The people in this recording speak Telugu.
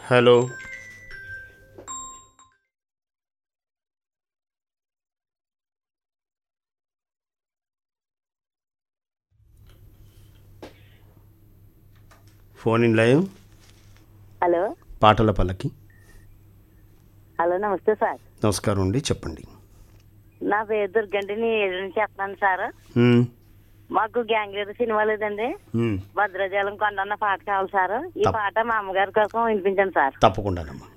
Hello phone in live hello పాటల పల్లకి హలో నమస్తే సార్ నమస్కారం అండి చెప్పండి నా పేరు దుర్గంటిని ఏడు నుంచి చెప్తున్నాను సార్ మ్మ్. మాకు గ్యాంగ్ లీడర్ సినిమా లేదండి మ్మ్. భద్రాచలం కొండన్న పాట కావాలి సార్ ఈ తప్ప- పాట మా అమ్మగారి కోసం వినిపించండి సార్ తప్పకుండానమ్మా